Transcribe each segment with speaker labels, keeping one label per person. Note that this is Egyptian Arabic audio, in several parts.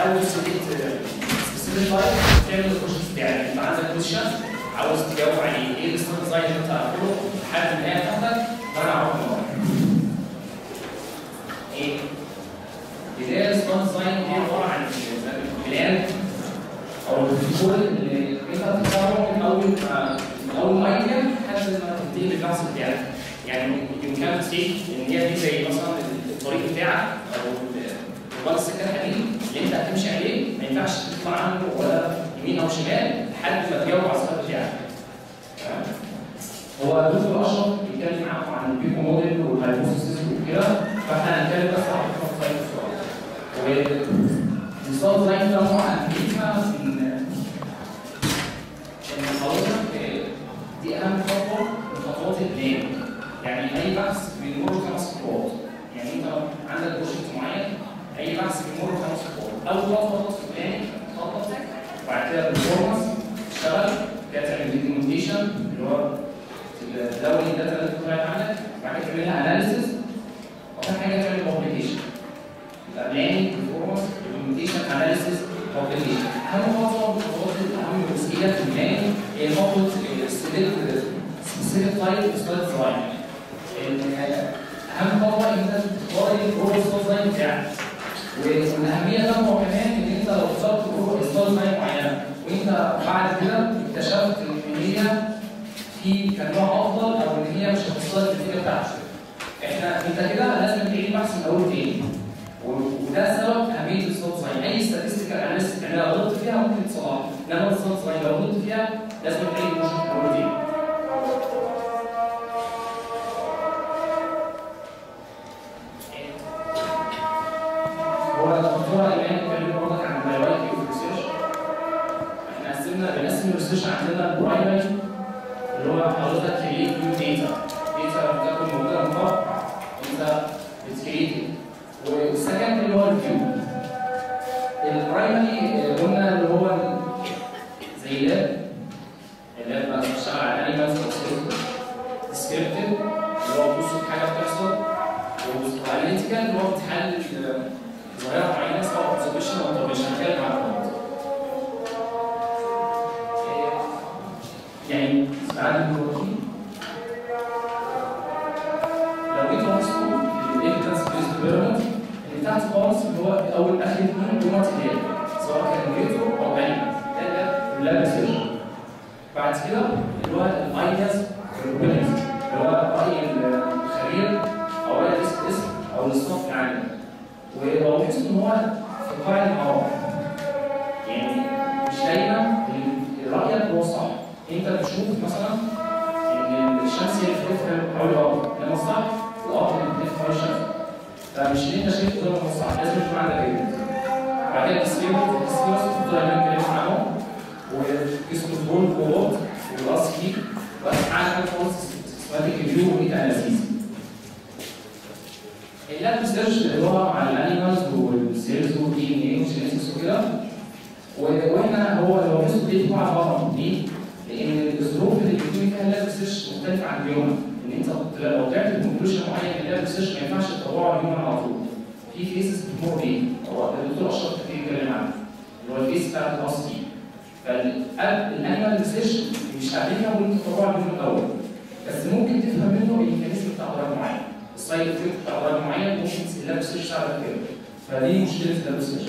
Speaker 1: اول سبيسيفيك فايل تعمل الكوشنز بتاعك انت عندك كويشن عاوز تجاوب عليه ايه الستار ديزاين اللي انت هتعمله لحد ما هي تاخدك وانا اعرف ايه بدايه الستار ديزاين دي عباره عن بلان او الديكور اللي انت هتختاره من اول ما من اول ما يجي لحد ما تنتهي بالبحث بتاعك يعني يمكنك تسيب ان هي دي زي مثلا الطريق بتاعك او الوقت السكه الحديد اللي انت هتمشي عليه ما ينفعش تطلع عنه ولا يمين او شمال لحد ما تجاوب على السؤال بتاعك. تمام؟ هو الدكتور اشرف بيتكلم معاكم عن البيكو موديل والهايبوثيسيس وكده فاحنا هنتكلم بس عن الخطوات السؤال. والنظام ديزاين ده نوع اهميتها ان ان حضرتك دي اهم خطوه من خطوات البلان يعني اي بحث بيمر خمس خطوات يعني انت عندك بروجكت معين اي بحث بيمر خمس خطوات اول خطوه خطوه في البلان تخطط بعد كده البرفورمانس تشتغل كده تعمل دوكيومنتيشن اللي هو تدون الداتا اللي طلعت عندك بعد كده تعملها اناليسيس واخر حاجه تعمل بابليكيشن يبقى بلاننج برفورمانس دوكيومنتيشن اناليسيس بابليكيشن اهم خطوه من الخطوات الاهم جزئيه في البلاننج هي خطوه سبيسيفيك فايل ستايل ديزاين اهم خطوه ان انت تختار البرو ستايل بتاعك والاهميه ده هو كمان ان انت لو اخترت برو ستايل معينه وانت بعد كده اكتشفت ان هي في كان نوع افضل او ان هي مش هتوصل للنتيجه بتاعتك احنا انت كده لازم تعيد البحث من اول تاني وده سبب اهميه الستايل ديزاين اي ستاتستيكال اناليسيس تعملها غلطت فيها ممكن تصلحها انما الستايل ديزاين لو غلطت فيها لازم تعيد الموشن من اول تاني هو الدكتوره ايمان اتكلمت برضك عن البايولايتي والريسيرش احنا قسمنا بنقسم الريسيرش عندنا البرايمري اللي هو حضرتك كريت نيو داتا داتا بتكون موجوده من قبل انت بتكريت والسكند اللي هو الفيو البرايمري قلنا اللي هو زي لاب اللاب بقى بتشتغل على انيمالز ديسكريبتيف اللي هو بص حاجه بتحصل والاناليتيكال اللي هو بتحلل ظاهره معينه سواء اوبزرفيشن او اوبزرفيشن هنتكلم عنها يعني بعد دلوقتي لو جيت لاحظتوا الايفيدنس بيز ديفلوبمنت اللي تحت خالص اللي هو اول اخر اثنين دول ماتيريال سواء كان ريترو او انيمال ده اللاب ريسيرش بعد كده اللي هو الايدياز والبيلز اللي هو راي الخبير او راي الاسم او الصف العام ولو لاحظت ان هو في قاع المعارف يعني مش دايما رايك هو صح انت بتشوف مثلا ان الشمس هي اللي بتلف حول الارض لما الصح الارض اللي بتلف حول الشمس فمش اللي انت شايفه ده هو الصح لازم يكون عندك علم بعد كده التسليم التسليم تفضل اللي اتكلمنا عنهم وجسم البول والروبوت والراس كيك واخر حاجه خالص سيستماتيك ريفيو وديتا اناليسيز اللاب ريسيرش اللي هو على الانيمالز والسيلز والدي ان اي والجينيتكس وكده واحنا هو لو لاحظتوا دي طبعا غلط ليه؟ لان الظروف اللي بيكون فيها اللاب ريسيرش مختلفه عن اليوم ان انت لو طلعت بكونكلوجن معين في اللاب ريسيرش ما ينفعش تطوعه على اليوم على طول في فيسز بتمر بيه هو الدكتور اشرف كتير اتكلم عنه اللي هو الفيس بتاعت الاصل دي فالانيمال ريسيرش مش عارفها وانت تطوعه على اليوم الاول بس ممكن تفهم منه الميكانيزم بتاع ضرر معين السايد افكت بتاع ضرر معين ممكن اللاب ريسيرش تعرف كده فدي مشكله اللاب ريسيرش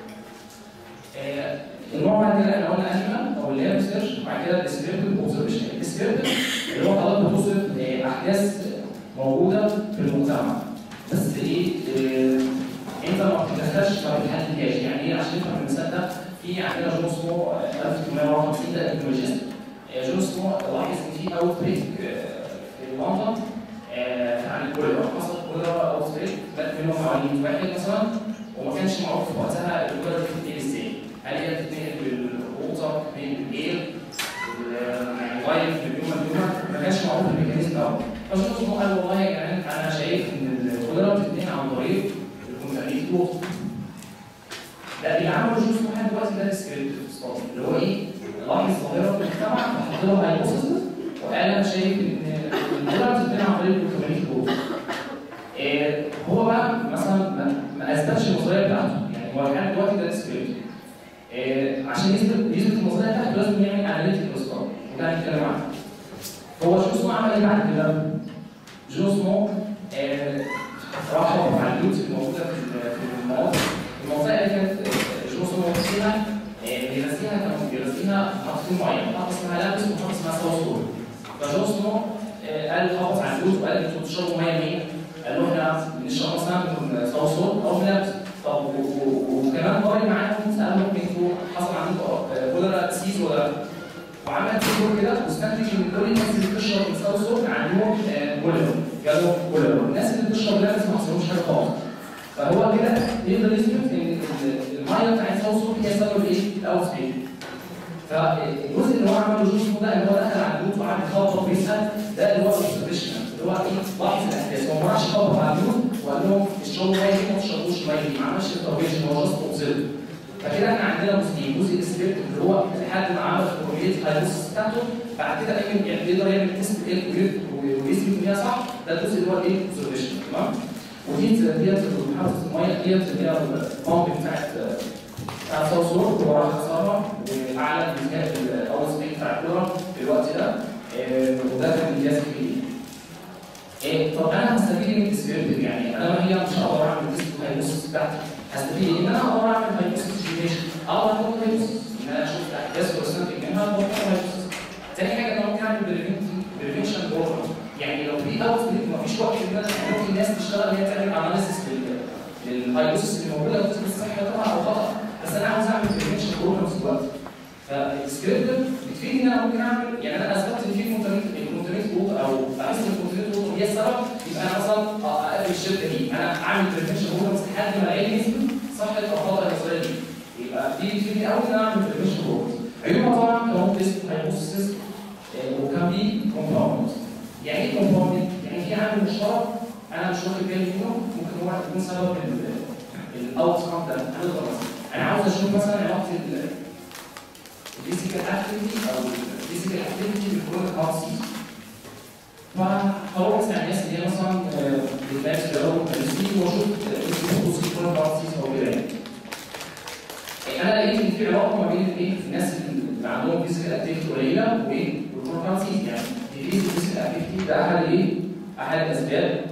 Speaker 1: النوع بعد كده احنا قلنا انيمال او اللي هي ريسيرش بعد كده الديسكريبتيف اوبزرفيشن الديسكريبتيف اللي هو حضرتك بتوصف احداث موجوده في المجتمع بس ايه اه انت ما بتتدخلش ما بتحللهاش يعني ايه عشان نفهم المثال ده في عندنا جون سمو 1851 ده ايكولوجيست جون سمو لاحظ ان في اوت بريك في لندن عن الكوليرا حصل كوليرا اوت بريك مات منهم حوالي 100 واحد مثلا وما كانش معروف وقتها الكوليرا دي بتتنقل ازاي هل هي بتتنقل بالووتر بتتنقل بالاير يعني لايف بالهيومن هيومن ما كانش معروف الميكانيزم الاول فجون سمو قال والله يا جماعه انا شايف ان الكوليرا بتتنقل عن طريق الكونتامينيت ووتر لا اللي عمله جون سمو لحد دلوقتي ده ديسكريبتيف اللي هو ايه؟ لاحظ ظاهره في المجتمع وحط لها هايبوثيسيس وقال انا شايف ان الكوليرا بتتنقل عن طريق الكونتامينيت ووتر هو بقى مثلا ما اثبتش النظريه بتاعته يعني هو لحد دلوقتي ده ديسكريبتيف آه، عشان يثبت يثبت النظريه بتاعته لازم يعمل اناليتيكال ستار وده هنتكلم عنه هو جو سمو عمل ايه بعد كده؟ جو سمو آه، راح وقف على اليوت الموجوده في ال- في المناطق المنطقه اللي كانت آه، جو سمو فيها آه، بيرسيها كانوا بيرسيها محطتين معينه محطه اسمها لابس ومحطه اسمها ساوث سور فجو سمو آه، قال حافظ على اليوت وقال انتوا بتشربوا ميه منين؟ قالوا احنا بنشرب مثلا من ساوث سور او من لابس طب و- و- وكمان قارن معاهم سالهم انتوا حصل عندكم كوليرا سيز ولا لا؟ وعمل تيبل كده واستنتج ان كل الناس اللي بتشرب من ساوث سور عندهم كوليرا جالهم كوليرا الناس اللي بتشرب لابس ما حصلهمش حاجه خالص فهو كده يقدر يثبت ان ال- الميه بتاعت ساوث سور هي سبب ايه؟ الاوت سبيد فالجزء اللي هو عمله جوز ده اللي هو دخل على البيوت وقعد يخبط ويسال ده اللي هو الاوبزرفيشن اللي هو ايه لاحظ الاحداث هو ما راحش يخبط على البيوت وقال لهم اشربوا ميه دي ما تشربوش ميه دي ما عملش انترفيشن هو جاست اوبزرف فكده احنا عندنا جزئين جزء السكريبت اللي هو لحد ما عمل الكوميونيتي هايبوثيسيس بتاعته بعد كده اي يعني يقدر يعمل تيست ويثبت ان هي صح ده الجزء اللي هو الايه اوبزرفيشن تمام ودي ديت محافظه الميه ديت اللي هي البامب بتاعت بتاع ساوث وورد هو راح خسرها واعلن انتهاء الاول سبيك بتاع الكوره في الوقت ده آه، وده كان انجاز كبير. إيه طب انا هستفيد ايه من الديسكريبتيف يعني انا ما هي مش هقدر اعمل تيست هايبوثيسيس بتاعتي هستفيد ان انا اقدر اعمل هايبوثيسيس جينيشن اقدر احط هايبوثيسيس ان انا اشوف الاحداث واستنتج منها واحط هايبوثيسيس. تاني حاجه انا ممكن اعمل بريفنشن بروجرام يعني لو في اوت ما فيش وقت ان انا ممكن الناس تشتغل ان هي تعمل اناليسيس للهايبوثيسيس اللي موجوده او تثبت صحتها او خطا بس انا عاوز اعمل بريفنشن بروجرامز دلوقتي فالسكريبت بتفيدني ان انا ممكن اعمل يعني انا اثبتت ان في كونتيننت الكونتيننت روت او بحس ان الكونتيننت روت هي السبب يبقى انا مثلا اقفل الشركه دي انا اعمل بريفنشن بروجرامز لحد ما الاقي نسبه صحه او خطا النظريه دي يبقى دي بتفيدني قوي ان انا اعمل بريفنشن بروجرامز عيوبها طبعا كمان تيست هايبوثيسيس وكان في كومباوند يعني ايه كومباوند؟ يعني في عامل مشترك انا مش واخد بالي منه ممكن هو يكون سبب الاوت كام ده هنقدر مثلا انا عاوز اشوف مثلا علاقه الفيزيكال اكتيفيتي او الفيزيكال اكتيفيتي بالكرونيك هارت سيز فهو مثلا الناس اللي هي مثلا بتمارس رياضه وتمثيل واشوف خصوص الكرونيك هارت سيز او كده يعني. انا لقيت ان في علاقه ما بين الايه الناس اللي عندهم فيزيكال اكتيفيتي قليله وايه والكرونيك هارت سيز يعني الفيزيكال اكتيفيتي ده احد الايه احد الاسباب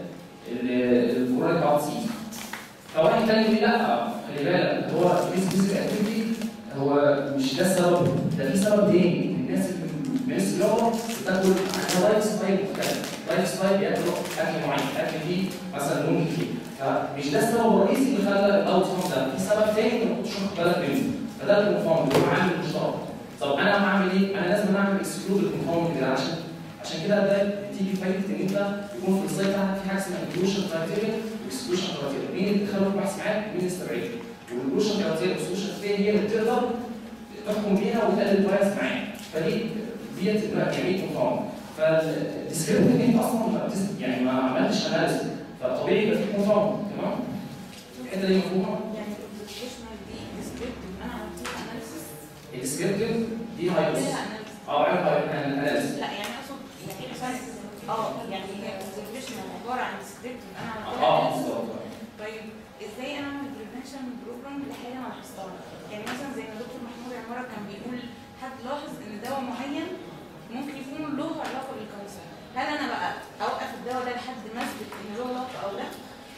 Speaker 1: الكرونيك هارت سيز فواحد تاني يقول لي لا خلي بالك هو الفيزيكال اكتيفيتي هو مش ده السبب ده في سبب تاني الناس اللي بتمارس رياضه بتاكل عندها لايف ستايل مختلف لايف ستايل بياكلوا اكل معين اكل فيه مثلا لون كتير فمش ده السبب الرئيسي اللي خلى الاوت ده في سبب تاني ما كنتش واخد بالك منه فده الكونفاوند هو عامل مشترك طب انا هعمل ايه؟ انا لازم اعمل اكسكلود الكونفاوند ده عشان عشان كده ده بتيجي فايده ان انت يكون في السلايد بتاعك في حاجه اسمها انكلوجن كرايتيريا واكسكلوجن كرايتيريا مين اللي دخلوا البحث معاك ومين استبعده والانكلوجن كرايتيريا والاكسكلوجن كرايتيريا هي اللي بتقدر تحكم بيها وتقلل البايس معاك فدي ديت يعني ايه كونفاوند فالديسكريبتيف انت اصلا ما بتس- يعني ما عملتش اناليسيس فطبيعي يبقى في كونفاوند تمام الحته دي مفهومه
Speaker 2: يعني البروفيشنال دي ديسكريبتيف انا عملت لها اناليسيس
Speaker 1: الديسكريبتيف دي
Speaker 2: عملت
Speaker 1: هايبس
Speaker 2: لها اناليسيس
Speaker 1: او عيب اناليسيس
Speaker 2: لا يعني اقصد يعني مثلا اه يعني هي البروفيشنال عباره عن ديسكريبتيف انا عملت لها
Speaker 1: اه
Speaker 2: اناليسيس
Speaker 1: بالظبط
Speaker 2: طيب ازاي انا اعمل بريفنشن بروجرام لحاجه انا لاحظتها يعني مثلا زي ما دكتور محمود عماره كان بيقول حد لاحظ ان دواء معين ممكن يكون له علاقه بالكانسر هل انا بقى اوقف الدواء ده لحد ما اثبت ان له علاقه او لا؟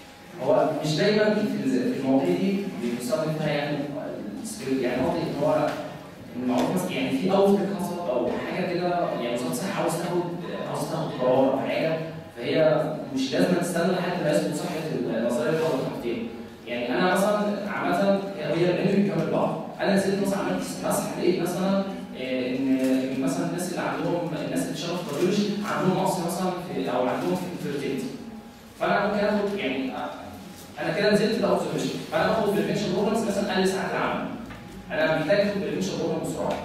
Speaker 1: هو مش دايما في ال- في المواضيع دي بيستخدم فيها يعني السكيل يعني مواضيع ان هو المعروف مثلا يعني في اوت حصل او حاجه كده يعني وزاره الصحه عاوز تاخد عاوز تاخد قرار او حاجه فهي مش لازم تستنى لحد ما يثبت صحه النظريه اللي هو الحاجتين يعني انا مثلا عامه هي الاثنين بيكمل بعض انا نزلت مثلا عملت مسح لقيت مثلا آه، ان إن مثلا الناس اللي عندهم الناس اللي بتشتغل في الراديولوجي عندهم نقص مثلا في او عندهم في الفيرتيلتي فانا ممكن اخد يعني انا كده نزلت الاوبزرفيشن فانا باخد بريفنشن بروجرامز مثلا اقل ساعات العمل انا محتاج اخد بريفنشن بروجرام بسرعه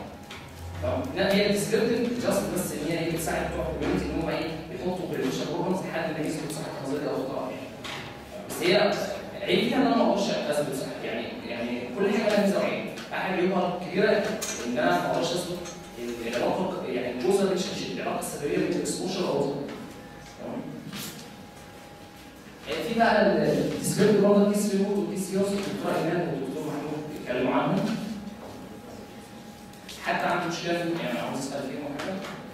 Speaker 1: طب لا هي ديسكريبتيف جاست بس ان هي بتساعد بتوع الكوميونتي ان هم ايه يحطوا بريفنشن بروجرامز لحد ما يثبت صحه النظريه او خطا يعني بس هي عيب فيها ان انا ما اقدرش اثبت صحه يعني يعني كل حاجه لها ميزه وعيب احد عيوبها الكبيره ان انا ما اقدرش اثبت العلاقه يعني الجزء ريليشن شيب العلاقه السببيه بين الاكسبوجر او تمام في بقى الديسكريبت برضه كيس ريموت وكيس يوز والدكتور ايمان والدكتور شايف يعني عاوز اسال فيهم حاجه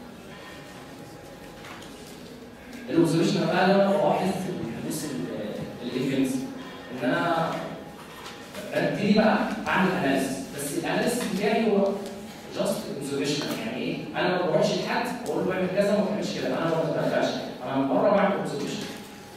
Speaker 1: الاوبزرفيشن بقى لما بلاحظ حدوث الايفنتس ان انا ببتدي بقى اعمل اناليسيس بس الاناليسيس بتاعي هو جاست اوبزرفيشن يعني ايه؟ انا ما بروحش لحد واقول له اعمل كذا وما تعملش كده انا ما بتدخلش انا من بره بعمل اوبزرفيشن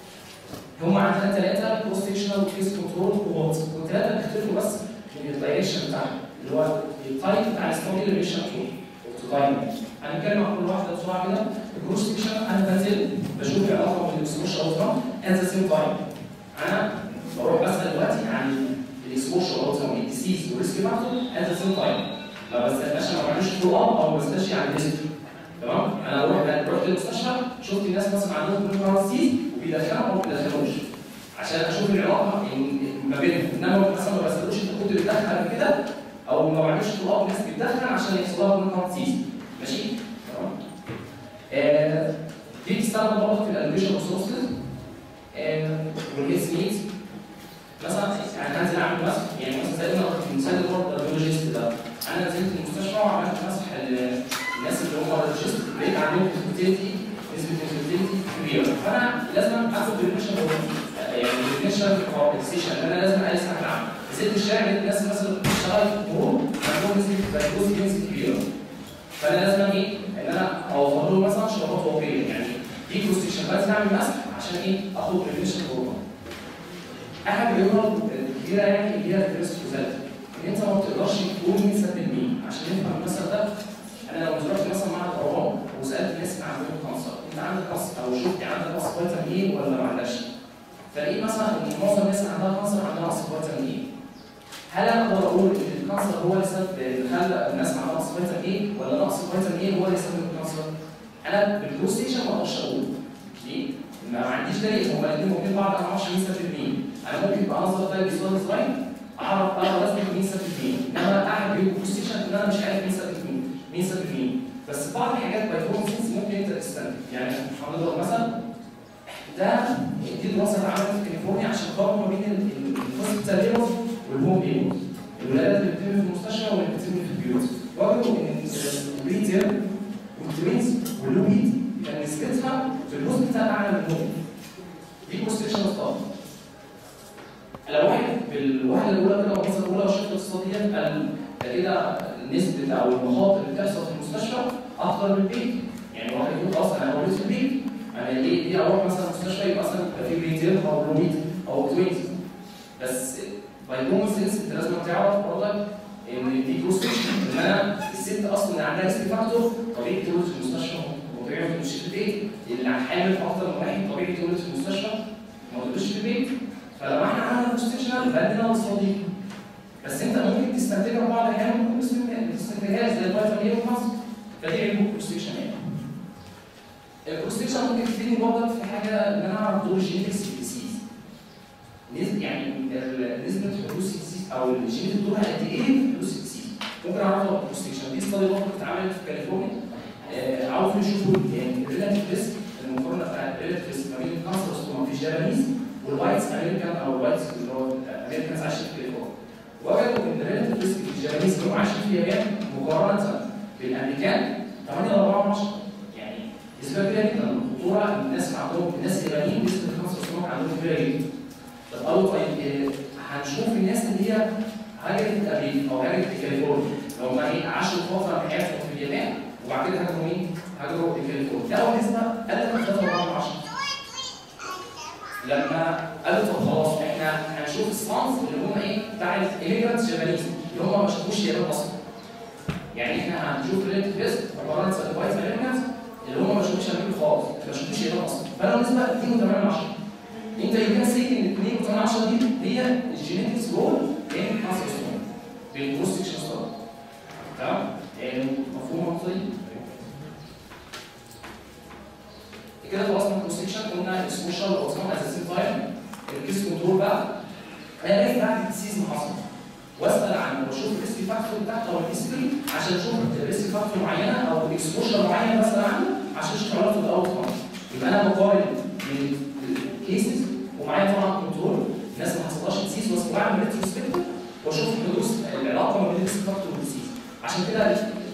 Speaker 1: هم عندنا ثلاثه كروس سيكشنال وكيس كنترول ووات والثلاثه بيختلفوا بس في الدايركشن بتاعهم اللي هو التايب بتاع الستوري ريليشن تو تايم هنتكلم عن كل واحده بسرعه كده الكروس سيكشن انا بنزل بشوف العلاقه بين الاكسبوشر اوتكم ات ذا سيم تايم انا بروح بسال دلوقتي عن الاكسبوشر اوتكم الديسيز والريسك فاكتور ات ذا سيم تايم ما بستناش ما بعملش فولو اب او ما بستناش عن الهيستوري تمام انا بروح رحت المستشفى شفت الناس مثلا عندهم كرونيك وبيدخلوا او ما بيدخلوش عشان اشوف العلاقه ما بينهم انما مثلا ما بسالوش انت كنت بتدخل قبل كده او ما بعملش فولو اب ناس بتدخن عشان يحصل لها كرونيك ماشي تمام آه، دي بتستخدم برضه في الالوجيشن ريسورسز والهيس نيدز مثلا يعني هنزل اعمل مسح يعني مثلا زي ما قلت مثال الورد الريولوجيست ده انا نزلت المستشفى وعملت مسح ال- الناس اللي هم الريولوجيست لقيت عندهم انفيرتيلتي نسبه انفيرتيلتي كبيره فانا لازم اخد بريميشن يعني بريميشن كومبنسيشن انا لازم اقيس على العمل نزلت الشارع لقيت الناس مثلا بتشتغل في مرور عندهم نسبه فيروس جنسي كبيره فانا لازم ايه ان انا اوفر له مثلا شرابات واقيه يعني دي كروستيشن لازم اعمل مسح عشان ايه اخد بريميشن بروجرام احد الرياضات الكبيره يعني اللي هي الريسك ريزلت ان انت ما بتقدرش تقول مين سبب مين عشان نفهم المثل ده انا لو رحت مثلا مع الاورام وسالت الناس اللي عندهم كانسر انت عندك كانسر او شفت عندك نقص فيتامين ايه ولا ما عندكش فلاقيه مثلا ان معظم الناس اللي عندها كانسر عندها نقص فيتامين ايه هل انا اقدر اقول ان الكانسر هو اللي سبب اللي خلى الناس عندها نقص فيتامين ايه ولا نقص فيتامين ايه هو اللي سبب الكانسر؟ انا بالبلو ستيشن ما اقدرش اقول ليه؟ ما عنديش دليل هما الاثنين ممكن بعض انا ما اعرفش مين سبب مين انا ممكن يبقى نظر طيب بيصير صغير اعرف اعرف لازم مين سبب مين انما احد بيقول بلو ستيشن ان انا مش عارف مين سبب مين مين سبب مين بس بعض الحاجات باي سنس ممكن انت تستنتج يعني هنضرب مثلا ده دي دراسه اتعملت في كاليفورنيا عشان تقارن ما بين الهوسبيتال ايرور والهوم ايرور الولادات اللي بتتم في المستشفى واللي بتتم في البيوت وجدوا ان الريتيل والتوينز واللوبيد كان نسبتها في الهوسبيتال اعلى من الهوم دي كونستيشن ستار لو واحد بالوهله الاولى كده او مثلا الاولى والشق الاقتصاديه قال ده كده نسبه او المخاطر اللي بتحصل في المستشفى اكتر من البيت يعني واحد يقول خلاص انا مولود في البيت انا ليه ليه اروح مثلا المستشفى يبقى مثلا يبقى في ريتيل او روميت او توينز بس باي كومن سنس انت لازم تعرف برضك ان دي كونستيشن ان انا الست اصلا اللي عندها ريسك فاكتور طبيعي تولد في المستشفى وطبيعي تولد في البيت اللي حامل في اكتر من واحد طبيعي تولد في المستشفى ما تولدش في البيت فلما احنا عملنا كونستيشنال بدينا الاقتصادي بس انت ممكن تستنتجها في بعض الاحيان ممكن ما تستنتجهاش زي الفيتامين اي والمصر فدي عيوب الكونستيشن يعني الكونستيشن ممكن تفيدني برضك في حاجه ان انا اعرف دور الجينيتكس في الديسيز نسبة يعني ال- نسبة حدوث الديسيز او الجينيتك دورها قد ايه في حدوث الديسيز ممكن اعرفها بالكونستيشن دي ستادي برضه اتعملت في كاليفورنيا آه، عاوزوا يشوفوا يعني الريلاتيف ريسك المقارنه بتاعت الريلاتيف ريسك ما بين الكانسر ستوما في الجابانيز والوايتس امريكان او الوايتس اللي هو الامريكانز عايشين في كاليفورنيا وجدوا ان الريلاتيف ريسك في الجابانيز اللي هم عايشين في اليابان مقارنه بالامريكان 8 4 10 يعني نسبه كبيره جدا الخطوره الناس اللي عندهم الناس اليابانيين نسبه الكانسر ستوما عندهم كبيره جدا طب قالوا طيب آه، هنشوف الناس اللي هي هاجرت امريكا او هاجرت كاليفورنيا لو هم ايه عاشوا فتره من حياتهم في اليابان وبعد كده هاجروا مين؟ هاجروا لكاليفورنيا لقوا نسبه قلت من 3 4 10 لما قالوا طب خلاص احنا هنشوف الصنف اللي هم ايه بتاع الايميجرانتس جابانيز اللي هم ما شافوش اليابان اصلا يعني احنا هنشوف ريليتيف ريسك عباره عن سيرفايز امريكانز اللي هم ما شافوش امريكا خالص ما شافوش اليابان اصلا فلو نسبه 2.8 انت يمكن سيك ان 2.8 دي هي الجينيتكس رول ان كانسر ستون بالكروس سكشن ستار تمام يعني مفهوم منطقي كده خلصنا الكروس سكشن قلنا السوشيال والاوتوم ات ذا تايم الكيس كنترول بقى انا باجي بعد الديسيز ما حصل واسال عنه واشوف الريسك فاكتور بتاعته او الهيستوري عشان اشوف الريسك فاكتور معينه او اكسبوجر معين بسال عنه عشان اشوف علاقته بالاوت يبقى انا بقارن من الكيسز ومعايا طبعا كنترول الناس ما حصلهاش ديسيز بس بعمل ريتروسبكتيف واشوف حدوث العلاقه ما بين الريسك فاكتور والديسيز عشان كده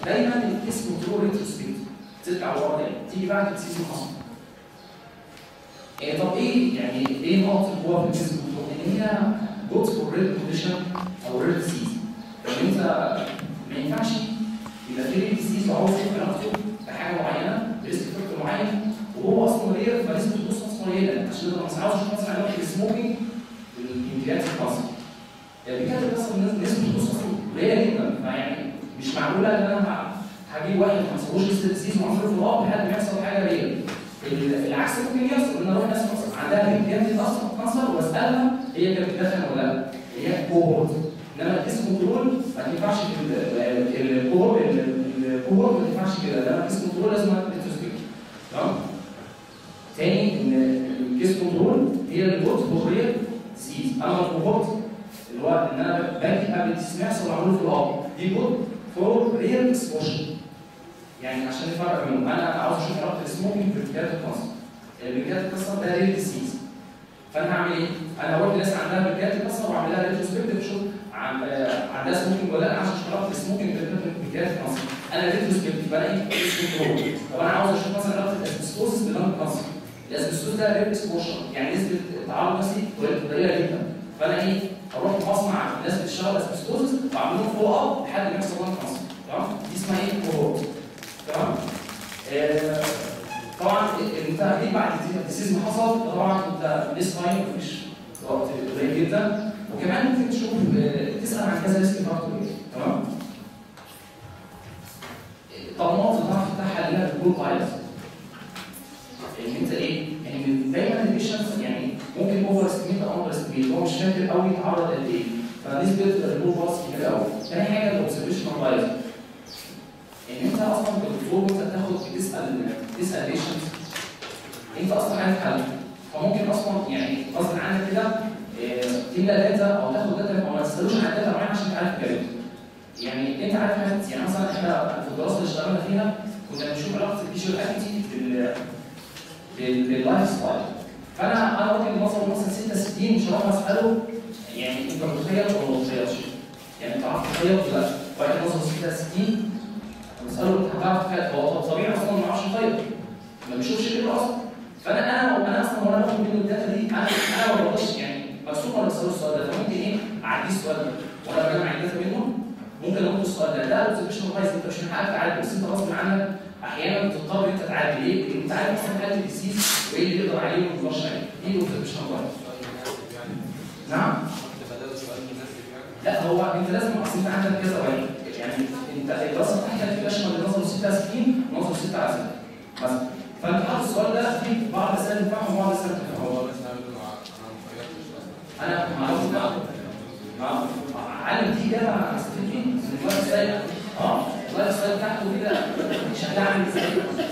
Speaker 1: دايما الكيس كنترول ريتروسبكت ترجع ورا تاني تيجي بعد الديسيز اللي حصل إيه طب ايه يعني ايه نقط القوه في الكيس كنترول؟ ان هي جود فور ريل كونديشن او ريل ديسيز يعني انت ما ينفعش يبقى في ريل ديسيز وعاوز يشوف علاقته بحاجه معينه بريسك فاكتور معين وهو اصلا رير فنسبه البوست اصلا قليله عشان نقدر مش عاوز اشوف مثلا علاقه السموكينج بالامتياز الخاصه يعني بجد بيحصل نسبه البوست اصلا قليله جدا فيعني مش معقوله ان انا هجيب واحد ما حصلوش لسه ديسيز وعمله في الاب لحد ما يحصل حاجه رير العكس ممكن يحصل ان اروح ناس مثلا عندها بنت اصلا كانسر واسالها هي كانت بتدخن ولا لا هي كوهورت انما الكيس كنترول ما تنفعش الكوهورت الكوهورت ما تنفعش كده انما الكيس كنترول لازم ريتروسبكت تمام تاني ان الكيس كنترول هي الجوت فوريه سيز اما الكوهورت اللي هو ان انا باجي قبل التسميع يحصل عمله في الاب دي جوت فور ريال اكسبوشن يعني عشان نفرق بينهم انا عاوز اشوف علاقه السموكينج بالبريكات الكانسر البريكات الكانسر ده ريل ديسيز فانا هعمل ايه؟ انا هروح لناس عندها بريكات الكانسر واعمل لها ريتروسبكتيف شوف عن عندها سموكينج ولا لا عشان اشوف علاقه السموكينج بالبريكات الكانسر انا ريتروسبكتيف بلاقي كنترول طب انا عاوز اشوف مثلا علاقه الاسبستوسس باللنج كانسر الاسبستوس ده ريل اكسبوشن يعني نسبه تعرض نفسي قليله جدا فانا ايه؟ اروح مصنع ناس بتشتغل اسبستوسس واعمل لهم فولو اب لحد ما يحصل لهم كانسر تمام؟ دي اسمها ايه؟ كوهورت تمام؟ آه طبعا انت اكيد بعد الديسيز ما حصل طبعا انت لسه تايم مفيش وقت قليل جدا وكمان ممكن تشوف تسال عن كذا ريسك فاكتور تمام؟ طب نقطه الضعف بتاعها اللي هي بتكون بايظ ان انت ايه؟ ان دايما البيشنت يعني ممكن اوفر استيميت او اندر استيميت هو مش فاكر قوي يتعرض قد ايه فنسبه الريموف باص كبيره قوي ثاني حاجه الاوبزرفيشن بايظ ان انت اصلا كدكتور وانت بتاخد بتسال تسال بيشنت انت اصلا عارف حل فممكن اصلا يعني غصب عنك كده تملى داتا او تاخد داتا او ما تسالوش عن داتا معينه عشان تعرف الكلام يعني انت عارف حاجات يعني مثلا احنا في الدراسه اللي اشتغلنا فيها كنا بنشوف علاقه الفيجوال اكتيفيتي بال باللايف ستايل فانا انا راجل مثلا مثلا 66 مش هروح اساله يعني انت متخيل ولا ما متخيلش؟ يعني انت عارف تخيل ولا لا؟ واحد مثلا 66 بساله انت هتعرف تخيل هو طبيعي اصلا ما يعرفش يخيل ما بيشوفش غيره اصلا فانا انا انا اصلا وانا باخد منه الداتا دي انا انا ما بقدرش يعني مكسوف وانا بساله السؤال ده فممكن ايه اعديه السؤال ده وانا بجمع الداتا منه ممكن اقول السؤال ده ده اوبزرفيشن كويس انت مش من حقك تعالج بس انت غصب عنك احيانا بتضطر انت تعالج ليه؟ لان انت عارف اصلا حاله الديسيز وايه اللي يقدر عليه وما يقدرش عليه دي الاوبزرفيشن كويس نعم لا هو انت لازم اصل انت عندك كذا وعي يعني انت الدراسه بتاعتك في اشمل نظر 66 ونظر 6 على 6 مثلا فانت حاطط السؤال ده في بعض الاسئله تنفعهم وبعض الاسئله تنفعهم انا معروف ده اه عالم دي كده هستفيد فيه اللايف ستايل اه اللايف ستايل بتاعته كده شكلها عامل ازاي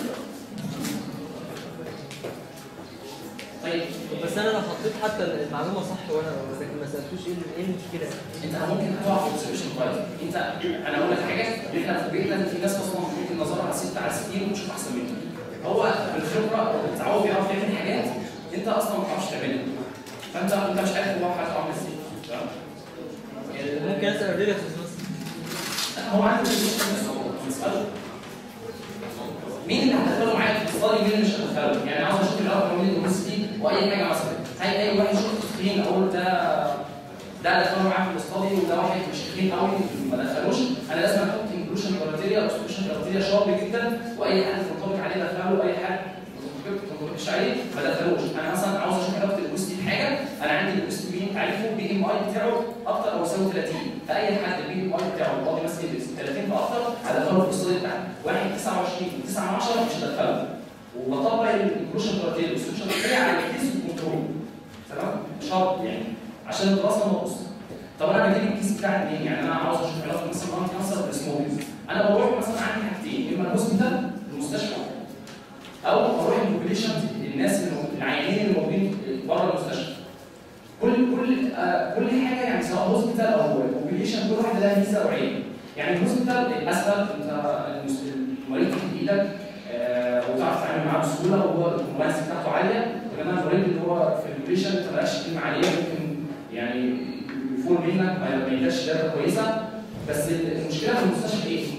Speaker 3: طيب بس انا لو حطيت حتى المعلومه صح وانا ما سالتوش ايه ايه المشكله؟
Speaker 1: انت ممكن تقع في اوبزرفيشن كويس انت انا اقول لك حاجه احنا في بيتنا في ناس اصلا ممكن نظرها على 6 على 60 وتشوف احسن منك هو بالخبره والتعود بيعرف يعمل حاجات انت اصلا ما بتعرفش تعملها فانت انت مش عارف هو حاجه عامل ازاي تمام
Speaker 3: ممكن اسال ريلكس بس
Speaker 1: هو عنده مسألة مين اللي هتدخله معاك في الصالي مين اللي مش هتدخله؟ يعني عاوز اشوف الارقام من الاوبستي واي حاجه مثلا هاي اي واحد يشوف تخين اقول ده ده دخله معاك في الصالي وده واحد مش تخين قوي ما دخلوش انا لازم احط انكلوجن كرايتيريا او اكسكلوجن كرايتيريا شارب جدا واي حد منطبق عليه دخله واي حد ما تنطبقش عليه ما دخلوش انا مثلا عاوز اشوف علاقه الاوبستي بحاجه انا عندي الاوبستي بي تعرفه بي ام اي بتاعه اكتر او يساوي 30 فاي حد البي ام اي بتاعه البادي ماسك 30 فاكتر هدخله في الصيد بتاعته واحد 29 9 من 10 مش هدخله وبطبق الانكلوجن كرايتيريا والاكسكلوجن كرايتيريا على الكيس والكنترول تمام شرط يعني عشان الدراسه ما تبص طب انا بجيب الكيس بتاعي منين؟ يعني انا عاوز اشوف علاقه مثلا عندي كانسر بالسموكينج انا بروح مثلا عندي حاجتين اما الهوسبيتال المستشفى او اروح البوبيليشن الناس اللي العيانين اللي موجودين بره المستشفى كل كل آه كل حاجه يعني سواء هوسبيتال او بوبيليشن كل واحده لها ميزه وعيب يعني الهوسبيتال الاسهل انت المريض تحت ايدك آه وتعرف تتعامل معاه بسهوله وهو الممارسه بتاعته عاليه انما المريض اللي هو في البوبيليشن انت ما بقاش كلمه عليه ممكن يعني يفول منك ما يديكش داتا كويسه بس المشكله في المستشفى ايه؟ ان انت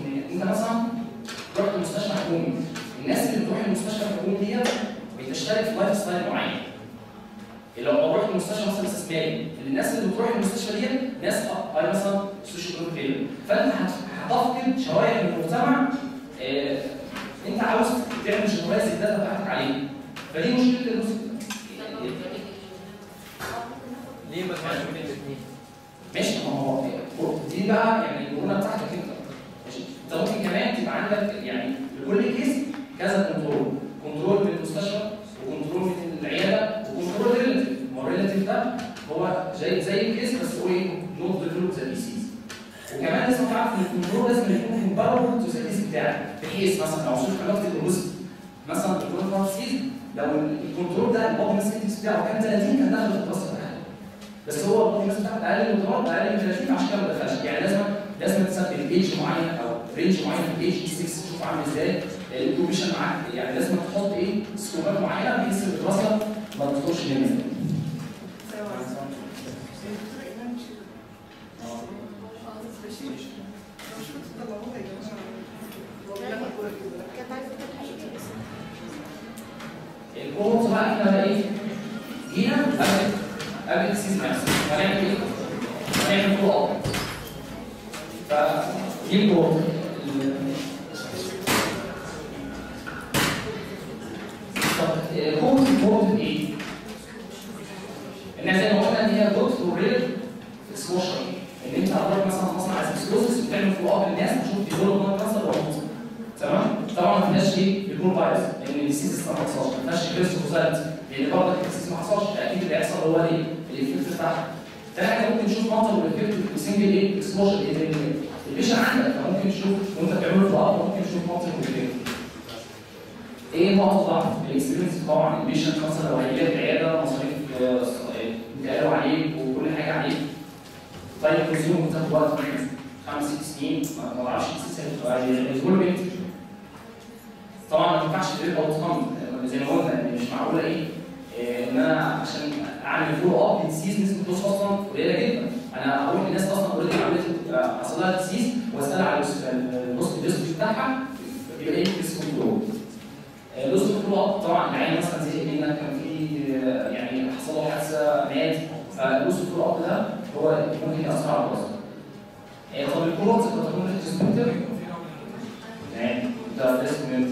Speaker 1: انت مثلا رحت مستشفى حكومي الناس اللي بتروح المستشفى الحكومي ديت بتشترك في لايف ستايل معين لو رحت المستشفى مثلا استثماري الناس اللي بتروح المستشفى ديت ناس هاي مثلا سوشيال كده فانت هت- هتفقد شرايح من المجتمع آه، انت عاوز تعمل شغلات الداتا بتاعتك عليه فدي مشكله النص
Speaker 3: ليه ما تبقاش بين الاثنين؟
Speaker 1: ماشي ما هو دي بقى يعني المرونه بتاعتك انت ماشي انت ممكن كمان تبقى عندك يعني لكل كيس كذا كنترول كنترول من المستشفى وكنترول من العياده وكنترول ريلاتيف ما هو الريلاتيف ده هو زي زي الكيس بس هو ايه نوت ديفلوب ذا ديسيز وكمان لازم تعرف ان الكنترول لازم يكون كومباربل تو ذا كيس بتاعك بحيث مثلا لو شفت علاقه الجزء مثلا الكنترول ديسيز لو الكنترول ده البوب ماسكتكس بتاعه كان 30 كان دخل في القصه بتاعته بس هو البوب ماسكتكس بتاعه اقل من الضغط اقل من 30 عشان كده ما دخلش يعني لازم لازم تثبت ايدج معين او رينج معين في الايدج 6 تشوف عامل ازاي الانكوبيشن معاك يعني لازم تحط ايه سكوبات معينه بحيث الدراسه ما تدخلش منها الكورس بقى احنا بقى ايه؟ جينا قبل قبل السيزون نفسه هنعمل ايه؟ هنعمل فول اب فدي الكورس طب كورس كورس ايه؟ ان زي ما قلنا ان هي دوت ريل اكسبوشر ان انت حضرتك مثلا مصنع اسبسكوزس وتعمل فول اب للناس تشوف ديفلوبمنت كانسر ولا لا. تمام طبعا ما فيهاش ايه يكون بايظ لان الديسيز ما حصلش ما فيهاش كريس كوزاليتي لان برضه الديسيز ما حصلش اكيد اللي هيحصل هو ايه الايفكت بتاعها تاني حاجه ممكن تشوف منطق الايفكت في سنجل ايه اكسبوجر ايه البيشن عندك فممكن تشوف وانت بتعمله في الاب ممكن تشوف منطق الايفكت ايه نقط ضعف الاكسبيرينس طبعا البيشن مثلا لو هيجي لك العياده مصاريف بيتقالوا عليك وكل حاجه عليك طيب كونسيوم بتاخد وقت خمس ست سنين ما بعرفش ست سنين كله بينتج طبعا ما ينفعش تريد اوت كام زي ما قلنا ان مش معقوله ايه إيه، ان انا عشان اعمل فول اب ديسيز نسبه الدوز اصلا قليله جدا انا اقول للناس اصلا اوريدي عملت حصل لها ديسيز واسال على النص الديسك بتاعها يبقى ايه ديسك كنترول لوز الفول اب طبعا العين مثلا زي منك كان في آه، يعني حصل له حادثه مات فلوز الفول اب ده هو ممكن ياثر على الوزن آه، طب الكولونز بتكون ريتروسبكتيف يعني ده ريسبكتيف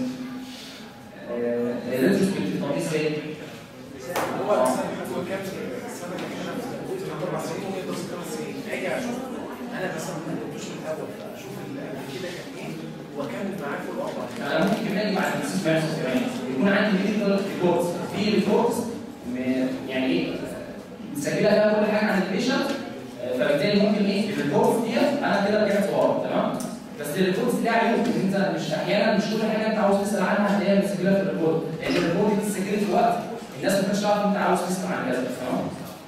Speaker 1: ريتروسبكتيف طب ازاي؟
Speaker 4: هو مثلا هو كام السنه اللي احنا بنقول في اربع سنين ويقدر خمس سنين اجي اشوف انا مثلا ما كنتش من الاول فاشوف اللي قبل كده كان ايه واكمل معاه في الوضع
Speaker 1: انا ممكن كمان مع الديسيز مانجمنت كمان يكون عندي ميديكال ريبورتس في ريبورتس يعني ايه مسجله فيها كل حاجه عن البيشنت آه، فبالتالي ممكن ايه الريبورتس ديت انا كده رجعت ورا تمام بس الريبورتس دي عيوب ان انت مش احيانا مش كل حاجه انت عاوز تسال عنها هتلاقيها مسجله في الريبورت لان الريبورت دي اتسجلت في وقت الناس ما كانتش تعرف انت عاوز تسال عن كذا تمام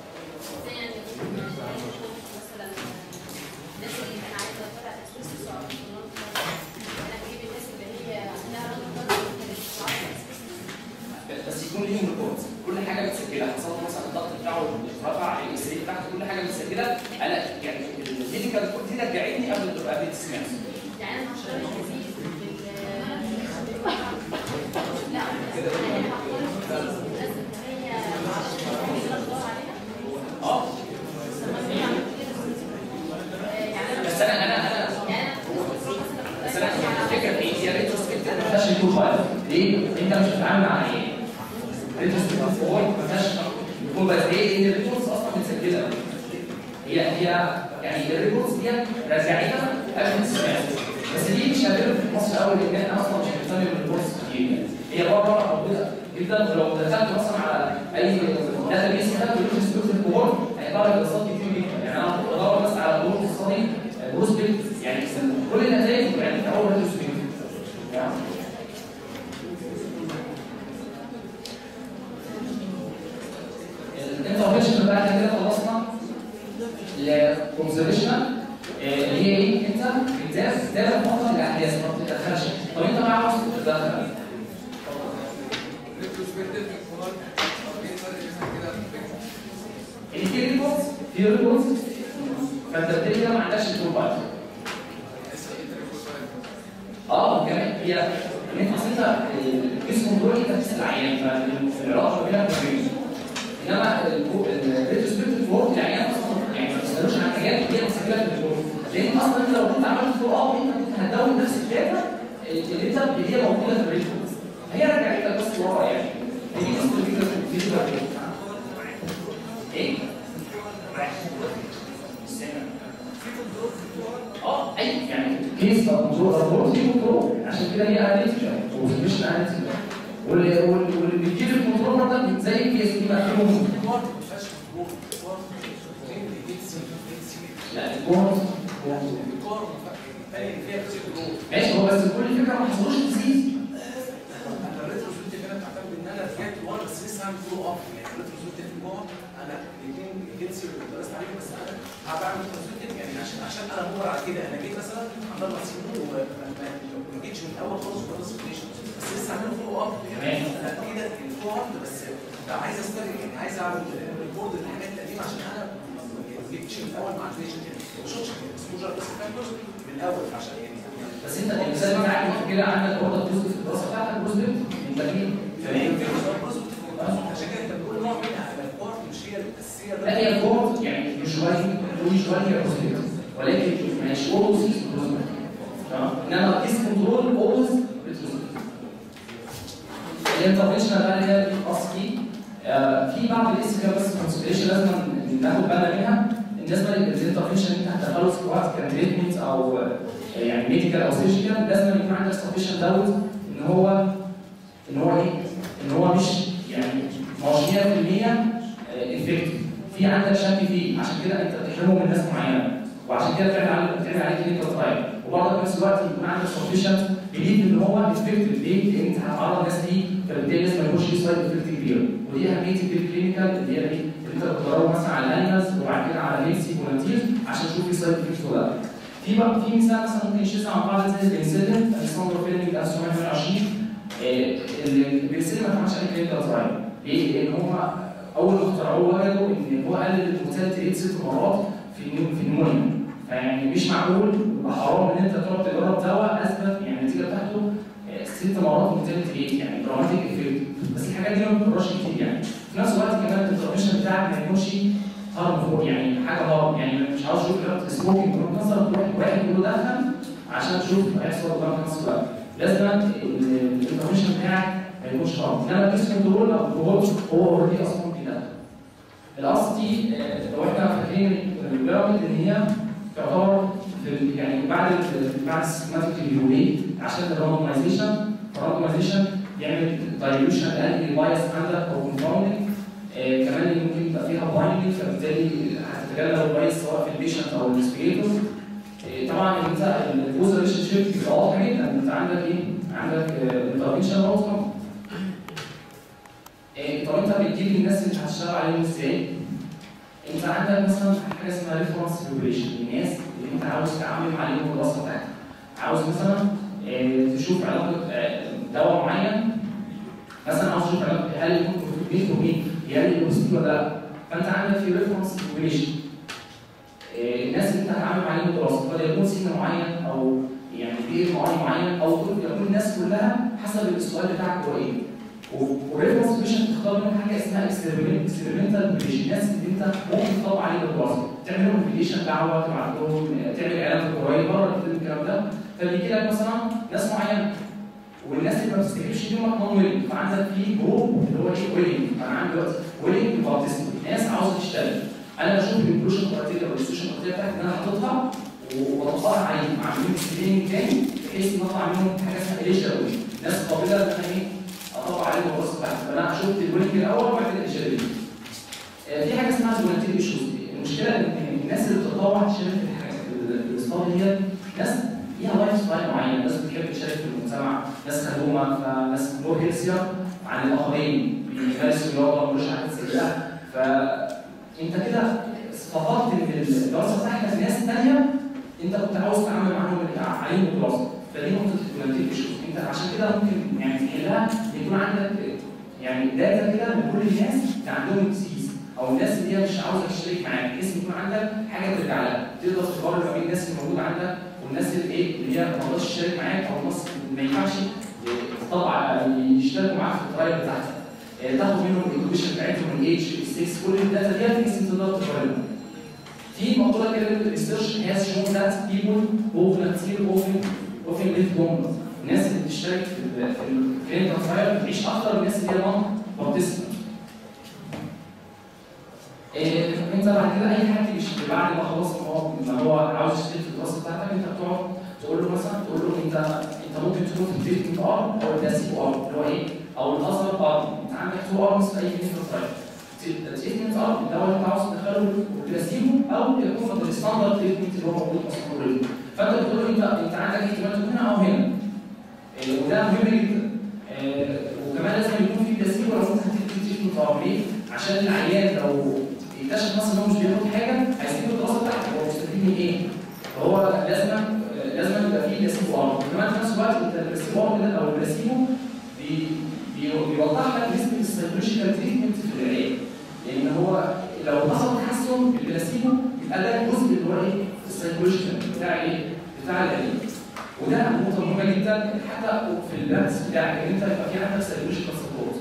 Speaker 1: بس يكون ليهم ريبورت كل حاجه متسجله حصل مثلا الضغط بتاعه اترفع الاكس راي بتاعته كل حاجه متسجله انا يعني الميديكال ريبورت دي رجعتني قبل قبل التسمية اه بس انا انا انا بس انا الفكره في ايه؟ هي ريتروسبكتيف ما فيهاش ريبورت فايل ليه؟ انت مش بتتعامل مع ايه؟ ريتروسبكتيف فور ما فيهاش يكون بس ايه؟ ان الريبورتس اصلا متسجله هي هي يعني الريبورتس دي رجعتها قبل التسمية بس دي مش هتبقى في مصر قوي لان احنا اصلا مش بنستخدم الريبورتس كتير يعني. هي بره موجوده جدا ولو دخلت مثلا على اي داتا بيس كده بيقول ريسبكتيف كور هيطلع لك قصات كتير جدا يعني انا بدور بس على الجروب الاقتصادي بروسبكت يعني كل النتائج يعني في اول ريسبكتيف الانفورميشن بتاعتنا كده خلصنا لكونسرفيشن اللي هي ايه انت بتدافع بتدافع فقط الاحداث ما بتتدخلش طب انت بقى عاوز تتدخل ان في ريبورتس في ريبورتس فانت بتبتدي كده ما عندكش البروفايل هي ان انت اصل انت الكيس كنترول انت بتسال العيان فالعلاقه ما بينك وبينه انما الريتروسبكتيف وورك العيان اصلا يعني ما بتسالوش عن حاجات هي مسجله في الريبورت لان اصلا انت لو كنت عملت فولو اب انت كنت هتدون نفس الداتا اللي انت اللي هي موجوده في الريبورت هي رجعت لك بس ورا يعني دي نفس الفكره في الفيديو ايه؟ اه اي يعني كيس كنترول ريبورت دي كنترول عشان كده هي اناليتيكال ومش اناليتيكال واللي واللي واللي بيجيب الكنترول ده زي الكيس دي مفهوم
Speaker 4: الكوارت ما فيهاش كنترول الكوارت هيتسي هيتسي
Speaker 1: لا الكورس
Speaker 4: الكوارت الثانيه فيها كنترول
Speaker 1: ماشي هو بس كل الفكره ما حصلوش تسيس
Speaker 4: انا الريتروسبكتيف هنا بتعتمد ان انا رجعت ورا بس لسه هعمل فولو اب يعني الريتروسبكتيف جوه انا الاثنين هيتسي اللي درست عليهم بس انا هبعمل ريتروسبكتيف يعني عشان عشان انا ادور على كده انا جيت مثلا عند اربع سنين وما ما جيتش من الاول خالص وخلاص بس لسه هعمل فولو اب يعني انا كده الفولو اب بس عايز استرجع يعني عايز اعمل ريكورد للحاجات القديمه عشان انا ما جبتش من الاول ما عرفتش يعني ما شفتش اكسبوجر بس فاكتورز من الاول عشان يعني
Speaker 1: بس انت المثال بتاعك كده عندك برضه جزء في الدراسه بتاعتك جزء انت مين؟
Speaker 4: عشان كده انت بتقول نوع منها الكوارت مش هي الاساسيه
Speaker 1: لا هي الكورس يعني يوجوالي يوجوالي هي بروسيجر ولكن مش اولويز بروسيجر تمام انما كيس كنترول اولويز بروسيجر الانترفيشنال بقى اللي هي الاصلي في بعض الاس كده بس كونسيدريشن لازم ناخد بالنا منها بالنسبه للانترفيشن اللي انت هتدخله سواء كان تريتمنت او آه، يعني ميديكال او سيرجيكال لازم يكون عندك سفيشن دوت ان هو ان هو ايه؟ ان هو مش يعني مش 100% افكتيف في عندك شك فيه عشان كده انت بتحرمه من ناس معينه وعشان كده بتعمل عليه بتعمل عليه كلينيكال ترايل وبرضه في نفس الوقت يكون عندك سفيشنت بليف ان هو افكتيف ليه؟ لان انت هتعرض الناس ليه فبالتالي لازم ما يكونش ليه سايد افكت كبير ودي اهميه الكلينيكال اللي هي ايه؟ اللي انت بتجربه مثلا على الانيمالز وبعد كده على هيلثي فولنتيرز عشان تشوف في سايد افكت ولا لا. في بقى في مثال مثلا ممكن يشيل عن بعض زي البنسلين الاسمر فيلم 1928 البنسلين ما اتعملش عليه كلينيكال ترايل ليه؟ لان هم اول ما اخترعوه وجدوا ان هو قلل المورتاليتي ريت ست مرات في النيو- في النمونيا فيعني مش معقول يبقى حرام ان انت تقعد تجرب دواء اثبت يعني النتيجه بتاعته آه، ست مرات مورتاليتي ريت يعني دراماتيك افكت بس الحاجات دي ما بتكررش كتير يعني في نفس الوقت كمان الانترفيشن بتاعك ما يكونش هارم فور يعني حاجه هارم يعني مش عاوز اشوف دلوقتي سموكينج مثلا تروح واحد يقول له دخن عشان تشوف هيحصل قدامك نفس الوقت لازم الانفورميشن بتاعك ما يكونش هارم انما الكيس كنترول او الكنترول هو اوريدي اصلا كده الاصل دي آه، لو احنا فاكرين البيراميد ان هي تعتبر في ال- يعني بعد ال- بعد السيستماتيك ريفيو ليه؟ عشان الراندومايزيشن الراندومايزيشن يعمل دايلوشن يقلل البايس عندك او كونفاوندنج آه، كمان اللي ممكن يبقى فيها بايندنج فبالتالي هتتجنب البايس سواء في البيشنت او الانفستيجيتور طبعا انت الكوز ريليشن شيب بيبقى واضح جدا انت عندك ايه؟ عندك انترفيشن اوتكم طب انت بتجيب الناس اللي هتشتغل عليهم ازاي؟ انت عندك مثلا حاجه اسمها ريفرنس ريجوليشن الناس اللي انت عاوز تعمل عليهم الدراسه بتاعتك عاوز مثلا آه، تشوف علاقه آه، دواء معين مثلا عاوز تشوف علاقه هل يكون مين ومين يقلل الاوبستي ولا لا فانت عندك في ريفرنس ريجوليشن الناس اللي انت هتعمل عليهم الدراسه قد يكون سن معين او يعني بيئه معين معين او قد يكون الناس كلها حسب السؤال بتاعك هو ايه والريفرنس ريجوليشن تختار منهم حاجه اسمها اكسبيرمنتال ريجوليشن الناس اللي انت ممكن تطبق عليهم الدراسه تعمل لهم انفيتيشن دعوه تبعت لهم تعمل اعلان قريب بره الكلام ده فبيجي لك مثلا ناس معينه والناس اللي ما بتستجيبش دي هم نون ويلنج فعندك في جروب اللي هو ايه ويلنج انا عندي دلوقتي ويلنج بارتيسيبنت ناس عاوزه تشتغل انا بشوف الانكلوجن كرايتيريا او الانستيوشن كرايتيريا بتاعتي ان انا حاططها وبطبقها عليهم عاملين سكريننج تاني بحيث نطلع منهم حاجه اسمها اليشا قوي ناس قابله ان انا ايه اطبق عليهم الدراسه بتاعتي فانا شفت الويلنج الاول وبعد كده الاشاره في حاجه اسمها زوناتيك ايشوز المشكله ان الناس اللي بتتطوع تشارك في الحاجات في الاصابه دي ناس ليها لايف ستايل معين ناس بتحب تشارك في المجتمع ناس خدومه فناس مور هيلثير عن الاخرين بيمارسوا رياضه ملوش عادات سيئه فانت كده فقدت ان الدراسه بتاعتك ناس ثانيه انت كنت عاوز تتعامل معاهم عليهم الدراسه فدي نقطه الزوناتيك ايشوز انت عشان كده ممكن يعني تحلها يكون عندك يعني داتا كده لكل الناس اللي عندهم ديزيز او الناس اللي هي مش عاوزه تشترك معاك بحيث يكون عندك حاجه ترجع لها تقدر تقارن ما بين الناس اللي موجوده عندك والناس اللي ايه اللي هي ما تقدرش تشترك معاك او الناس ما ينفعش طبعا يشتركوا معاك في الترايل بتاعتك آه، تاخد منهم الايكويشن بتاعتهم الايدج السكس كل الداتا دي هتنسى انت تقدر تقارنها في مقوله كده الريسيرش هاز شون ذات بيبول هو كتير اوفن اوفن ليف لونج الناس اللي بتشترك في ال- في الكلينيكال ترايل بتعيش اكتر من الناس اللي هي نون بارتيسيبنت انت بعد كده اي حد بيش- بعد ما خلاص ما هو ما هو عاوز يشترك في الدراسه بتاعتك انت بتقعد تقول له مثلا تقول له انت انت ممكن تكون في التريتمنت ار او الباسيف ار اللي هو ايه؟ او الاصغر ار انت عندك تو ارمز في اي كلينيكال ترايل التريتمنت ار الدواء اللي انت عاوز تدخله وترسيبه او يكون الستاندرد تريتمنت اللي هو موجود اصلا اوريدي فانت بتقول له انت انت عندك احتمال تكون هنا او هنا آه، وده مهم جدا آه، وكمان لازم يكون في تسليم لو انت هتدي تريتمنت ار ليه؟ عشان العيان لو اكتشف مثلا ان هو مش بياخد حاجه هيسيب الدراسه بتاعته هو مستفيد من ايه؟ فهو لازم آه، لازم يبقى فيه تسليم ار وكمان في نفس الوقت انت التسليم ار ده او البلاسيبو بي- بي- بيوضح لك نسبه السايكولوجيكال تريتمنت في العلاج لان هو لو حصل تحسن بالبلاسيبو يبقى ده الجزء اللي هو ايه؟ السايكولوجيكال بتاع ايه؟ بتاع العلاج وده نقطه مهمه جدا حتى في البحث بتاعك ان انت يبقى في عندك سايكولوجيكال سبورت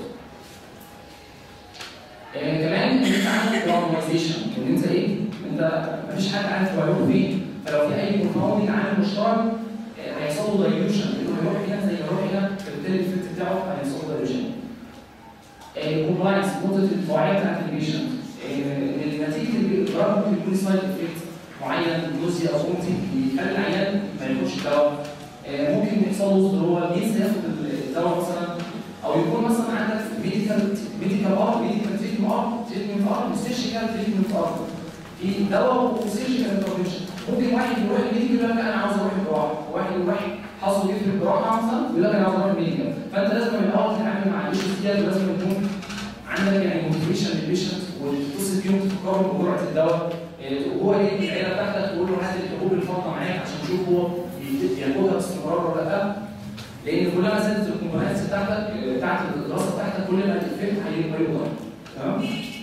Speaker 1: آه كمان ان انت عندك نورماليزيشن ان انت ايه؟ انت مفيش حد عارف هو هيروح فين فلو في اي كومباوند عامل مشترك آه، هيحصل له دايلوشن انه هيروح هنا زي ما يروح هنا فبالتالي الافكت بتاعه هيحصل له دايلوشن كومبلاينس نقطه الفعاليه بتاعت البيشنت نتيجه الاضرار ممكن يكون سايد افكت معين نوزيا او ممكن يخلي العيان ما ياخدش الدواء آه، ممكن يحصل له اللي هو ينسى ياخد الدواء مثلا او يكون مثلا عندك ميديكال ميديكال ار ميديكال تريتمنت ار تريتمنت ار وسيرجيكال تريتمنت ار في دواء وسيرجيكال انترفنشن ممكن واحد يروح الميديكال يقول لك انا عاوز اروح الجراحه واحد يروح حصل جه في الجراحه مثلا يقول لك انا عاوز اروح الميديكال فانت لازم من الاول تتعامل مع الايشوز ديت ولازم يكون عندك يعني موتيفيشن للبيشنت وتتصل بيهم تفكرهم بجرعه الدواء إيه، وهو ايه العيله بتاعتك تقول له هات الحبوب الفاضله معاك عشان تشوف هو بي- بياخدها باستمرار ولا لا لان كلما زادت الكومبوننتس بتاعتك بتاعت الدراسه بتاعتك كل ما الافكت هيبقى يكبر تمام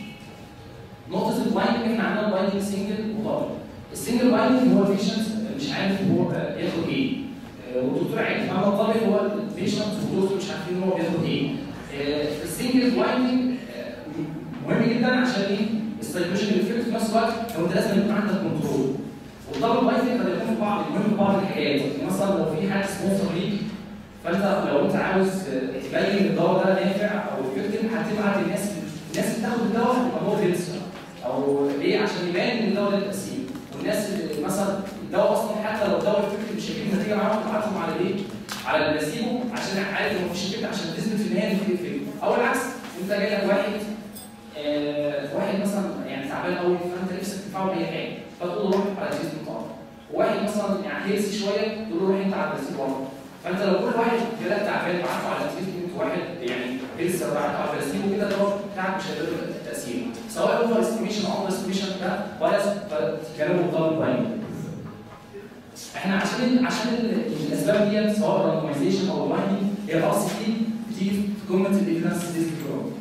Speaker 1: نقطه البايندنج احنا عندنا بايندنج سنجل ودبل السنجل بايندنج هو البيشنت مش عارف هو ياخد ايه آه، والدكتور عارف اما الطالب هو البيشنت والدكتور مش عارفين هو بياخد ايه آه، السنجل بايندنج مهم جدا عشان ايه السايكولوجيكال افكت في نفس الوقت لو انت لازم يكون عندك كنترول والدبل بايندنج قد يكون في بعض المهم في بعض الحاجات يعني مثلا لو في حاجه سبونسر ليك فانت لو انت عاوز تبين الدواء ده نافع او افكتيف هتبعت الناس الناس اللي تاخد الدواء هتبقى مور ريلسون او ليه عشان يبان ان الدواء ده تاثير والناس اللي مثلا الدواء اصلا حتى لو الدواء افكتيف مش هيجيب نتيجه معاهم تبعتهم على ايه؟ على البلاسيبو عشان عارف ان مفيش افكت عشان تثبت في النهايه ان في افكت او العكس انت جاي لك واحد آه واحد مثلا يعني تعبان قوي فانت نفسك تنفعه باي حاجه فتقول له روح على جسم طبعا وواحد مثلا يعني هيلسي شويه تقول له روح انت على البلاسيبو فانت لو كل واحد كده تعبان بعته على تريتمنت واحد يعني لسه بعته على البلاسيبو كده الدواء بتاعك مش هيقدر التاثير سواء اوفر استيميشن او اندر استيميشن ده ولا كلامه غلط باين احنا عشان عشان ال- الاسباب ديت سواء الرانdoمايزيشن او الوايندنج هي الاصل دي بتيجي في قمه الايفيدنس بيزد بروجرام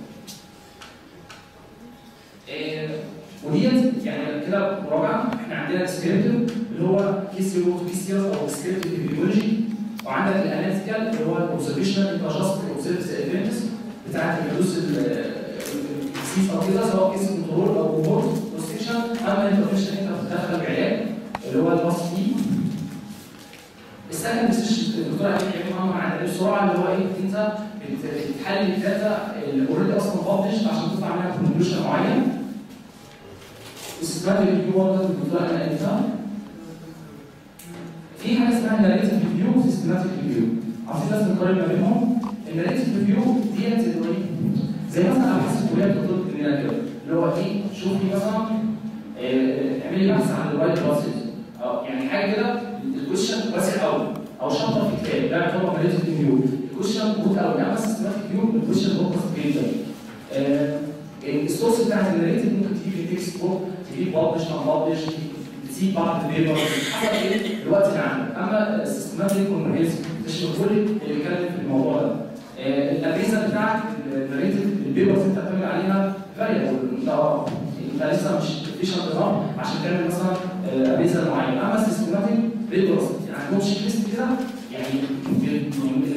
Speaker 1: وديت يعني كده مراجعه احنا عندنا الديسكريبتيف اللي هو كيس ريبورت بي سي او ديسكريبتيف ابيولوجي وعندك الاناليتيكال اللي هو الاوبزرفيشنال انت جاست اوبزرف ايفنتس بتاعت الحدوث السيس او كده سواء كيس كنترول او كومبورت بوزيشن اما الانفورميشن انت بتدخل بعلاج اللي هو الباص فيه السكند سيشن الدكتور علي كريم محمد عن بسرعه اللي هو ايه انت بت- بتحلل الداتا اللي اوريدي اصلا بابلش عشان تطلع منها كونكلوجن معين السيستمات ريفيو برضه الدكتور انا قلتها في حاجه اسمها ناريتيف ريفيو وسيستماتيك ريفيو عايزين لازم نقارن ما بينهم الناريتيف ريفيو ديت اللي هو ايه؟ زي مثلا ابحاث الكليه بتطلب مننا كده اللي هو ايه شوفي مثلا آه، اعملي بحث عن الوايت بلاسيد اه يعني حاجه كده الكويشن واسع قوي او شابتر في كتاب ده يعتبر ناريتيف ريفيو الكويشن موجود قوي اما سيستماتيك ريفيو الكويشن موجود جدا آه، السورس بتاعت الناريتيف ممكن تجيب في تكست بوك تجيب بابلش او بابلش تسيب بعض البيبر حسب ايه الوقت اللي عندك اما السيستماتيك كومبريهنسيف تشمل كل اللي بيتكلم في الموضوع ده آه، الاجهزه بتاعت الناريتيف البيبرز انت بتعتمد عليها فاريبل انت انت لسه مش مفيش انتظام عشان تعمل مثلا آه، اجهزه معينه اما السيستماتيك بيبرز يعني عندهم شيك ليست كده يعني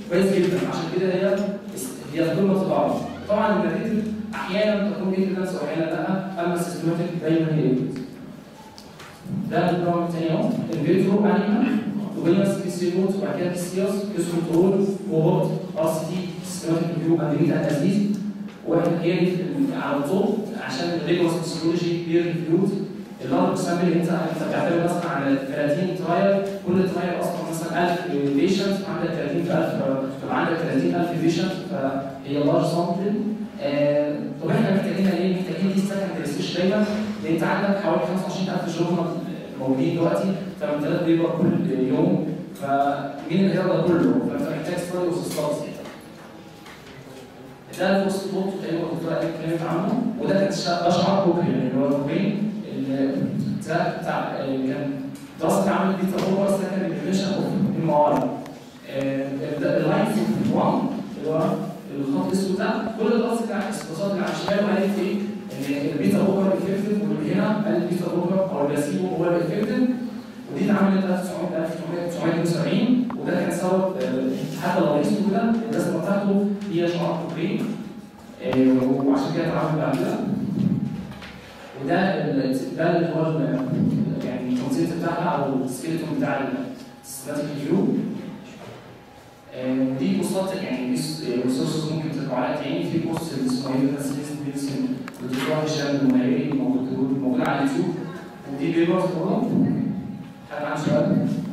Speaker 1: كويس جدا عشان كده هي هي قمه التعارض طبعا النتيجه احيانا تكون ايفيدنس واحيانا لا اما السيستماتيك دايما هي evidence. ده البروجرام الثاني اهو الفيديو انيما وبين سبيسيوت وبعد كده سيوس كيس كنترول وبوت ار سي تي سيستماتيك ريفيو اند ريت اناليز واحد هي دي على طول عشان الريجوس سيكولوجي بير ريفيود اللارج سامبل انت انت بتعتمد مثلا على 30 ترايل كل ترايل اصلا مثلا 1000 بيشنت عندك 30000 فبقى عندك 30000 بيشنت فهي لارج سامبل آه، طب احنا محتاجين ايه؟ محتاجين دي سكندري ريسيرش دايما لان انت عندك حوالي 25000 جورنال موجودين دلوقتي 8000 بيبر كل يوم فمين اللي هيقدر كله؟ فانت محتاج ستادي وستادي ده الفوست بوت تقريبا الدكتور قال اتكلمت عنه وده كان شا- ده شعار كوبري يعني اللي هو الكوبرين اللي ده بتاع اللي كان دراسه عمل بيتا اوفر سكند ديفينيشن اوف ام ار اللاين 1 اللي هو الخط الاسود ده كل الدراسه بتاع الاستفسارات اللي على الشمال وقالت ايه؟ ان البيتا اوفر افكتيف واللي هنا قال البيتا اوفر او البلاسيبو هو الافكتيف ودي اتعملت 1900 1970 وده كان سبب آه، حتى لو اسمه كده الرسمه بتاعته هي شعار كوبرين آه، وعشان كده اتعمل بعد كده وده ال- ده اللي هو ال- يعني الكونسيبت بتاعها او السكيلتون بتاع السيستماتيك فيو دي بوستات يعني دي ريسورسز ممكن ترجعوا عليها تاني في بوست اسمه ايفيدنس ليست بيلسن للدكتور هشام المهيري موجود موجود على اليوتيوب ودي بيبرز برضه حد عنده سؤال؟